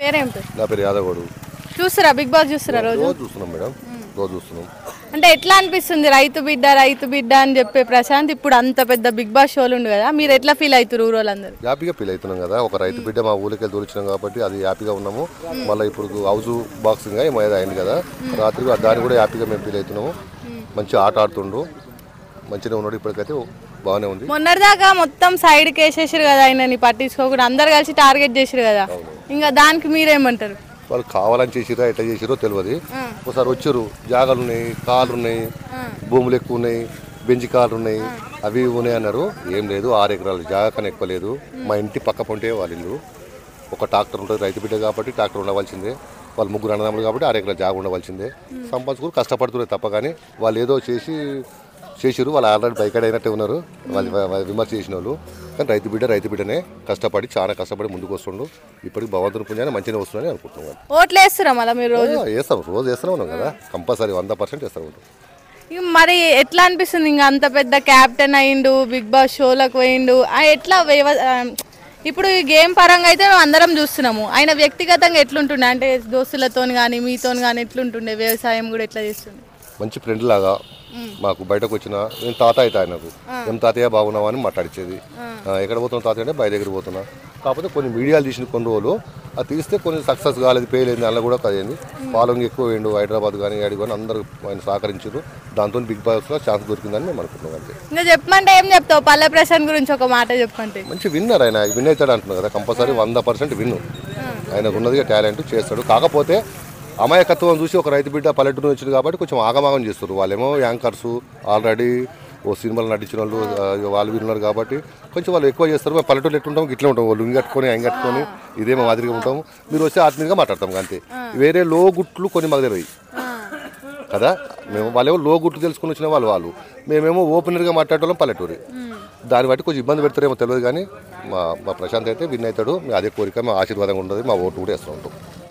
పేరేం పేరు నా పేరు యాదగౌడు చూస్తారా బిగ్ బాస్ చూస్తారా రోజు రోజు చూస్తున్నాం మేడం రోజు చూస్తున్నాం అంటే ఎట్లా అనిపిస్తుంది రైతు బిడ్డ రైతు బిడ్డ అని చెప్పే ప్రశాంత్ ఇప్పుడు అంత పెద్ద బిగ్ బాస్ షోలు ఉంది కదా మీరు ఎట్లా ఫీల్ అవుతారు ఊరోళ్ళందరూ హ్యాపీగా ఫీల్ అవుతున్నాం కదా ఒక రైతు బిడ్డ మా ఊరికి వెళ్ళి తోలిచ్చినాం కాబట్టి అది హ్యాపీగా ఉన్నాము మళ్ళీ ఇప్పుడు హౌస్ బాక్సింగ్ ఏమో ఏదో అయింది కదా రాత్రి దాన్ని కూడా హ్యాపీగా మేము ఫీల్ అవుతున్నాము మంచి ఆట ఆడుతుండు మంచిగా ఉన్నాడు ఇప్పటికైతే బాగానే ఉంది మొన్నటిదాకా మొత్తం సైడ్కి వేసేసారు కదా ఆయనని పట్టించుకోకుండా అందరు కలిసి టార్గెట్ చేసారు కదా ఇంకా దానికి మీరేమంటారు వాళ్ళు కావాలని చేసిరా ఎట్లా చేసిరో తెలియదు ఒకసారి వచ్చారు జాగాలు ఉన్నాయి కార్లు ఉన్నాయి భూములు ఎక్కువ ఉన్నాయి బెంచి కార్లు ఉన్నాయి అవి ఇవి ఉన్నాయి అన్నారు ఏం లేదు ఆరు ఎకరాలు జాగా కన్నా ఎక్కువ లేదు మా ఇంటి పక్క పొంటే వాళ్ళ ఇల్లు ఒక ట్రాక్టర్ ఉంటుంది రైతు బిడ్డ కాబట్టి ట్రాక్టర్ ఉండవలసిందే వాళ్ళు ముగ్గురు అన్నదమ్ములు కాబట్టి ఆరు ఎకరాల జాగా ఉండవలసిందే సంపాదించుకుని కష్టపడుతున్నారు తప్ప కానీ వాళ్ళు ఏదో చేసి చేసిరు వాళ్ళు ఆల్రెడీ బైకాడ్ అయినట్టే ఉన్నారు వాళ్ళు వ- వ- విమర్శ చేసిన వాళ్ళు కానీ రైతు బిడ్డ రైతు బిడ్డనే కష్టపడి చాలా కష్టపడి ముందుకు వస్తుండు ఇప్పటికి భగవంతుని పుణ్యాన్ని మంచిగా వస్తుందని అనుకుంటున్నాను ఓట్లు వేస్తారా మళ్ళీ మీరు రోజు ఆ, వేస్తాం రోజు వేస్తూనే ఉన్నాం కదా కంపల్సరీ వంద పర్సెంట్ వేస్తూనే ఉంటాం ఇక మరి ఎట్లా అనిపిస్తుంది ఇంకా అంత పెద్ద క్యాప్టెన్ అయిండు బిగ్ బాస్ షోలకు పోయిండు ఆ ఎట్లా వ్యవ- ఆ, ఇప్పుడు ఈ గేమ్ పరంగా అయితే మేము అందరం చూస్తున్నాము ఆయన వ్యక్తిగతంగా ఎట్లుంటుండే అంటే దోస్తులతోని కానీ మీతోని కానీ ఎట్లుంటుండే వ్యవసాయం కూడా ఎట్లా చేస్తుండే మంచి ఫ్రెండ్ లాగా మాకు బయటకు వచ్చిన నేను తాత అయితే ఆయనకు ఏం తాతయ్య బాగున్నావా అని మాట్లాడిచ్చేది ఆ, ఎక్కడ పోతున్నా తాతయ్య అంటే బయట దగ్గర పోతున్నా కాకపోతే కొన్ని మీడియాలు తీసిన కొన్ని రోజులు అది తీస్తే కొన్ని సక్సెస్ కాలేదు ఫెయిల్ అయింది అలా కూడా కదేంది ఫాలోయింగ్ ఎక్కువ వేయండు హైదరాబాద్ కానీ ఆడి కానీ అందరూ ఆయన సహకరించారు దాంతో బిగ్ బాస్లో ఛాన్స్ దొరికిందని మేము అనుకుంటున్నాం అంతే ఇంకా చెప్పమంటే ఏం చెప్తావు పల్లె ప్రశాంత్ గురించి ఒక మాట చెప్పంటే మంచి విన్నర్ ఆయన విన్ అవుతాడు అంటున్నారు కదా కంపల్సరీ వంద పర్సెంట్ విన్ ఆయనకు ఉన్నదిగా టాలెంట్ చేస్తాడు కాకపోతే అమాయకత్వం చూసి ఒక రైతు బిడ్డ పల్లెటూరు వచ్చింది కాబట్టి కొంచెం ఆగమాగం చేస్తారు వాళ్ళేమో యాంకర్స్ ఆల్రెడీ ఓ సినిమాలు నటించిన వాళ్ళు ఆ, వాళ్ళు వీళ్ళు ఉన్నారు కాబట్టి కొంచెం వాళ్ళు ఎక్కువ చేస్తారు మేము పల్లెటూరు ఎట్లుంటాం ఇట్లా ఉంటాం వాళ్ళు లుంగి కట్టుకొని ఆయన కట్టుకొని ఇదేమో మాదిరిగా ఉంటాం మీరు వస్తే ఆత్మీయంగా మాట్లాడతాం అంతే వేరే లో గుట్లు కొన్ని మాకు తెలియదు కదా మేము వాళ్ళేమో లో గుట్లు తెలుసుకుని వచ్చిన వాళ్ళు వాళ్ళు మేమేమో ఓపెనర్గా మాట్లాడటం పల్లెటూరి దాన్ని బట్టి కొంచెం ఇబ్బంది పెడతారేమో తెలియదు కానీ మా మా ప్రశాంత్ అయితే విన్ అవుతాడు మీ అదే కోరిక మా ఆశీర్వాదంగా ఉంటుంది మా ఓటు కూడా వేస్తూ ఉంటాం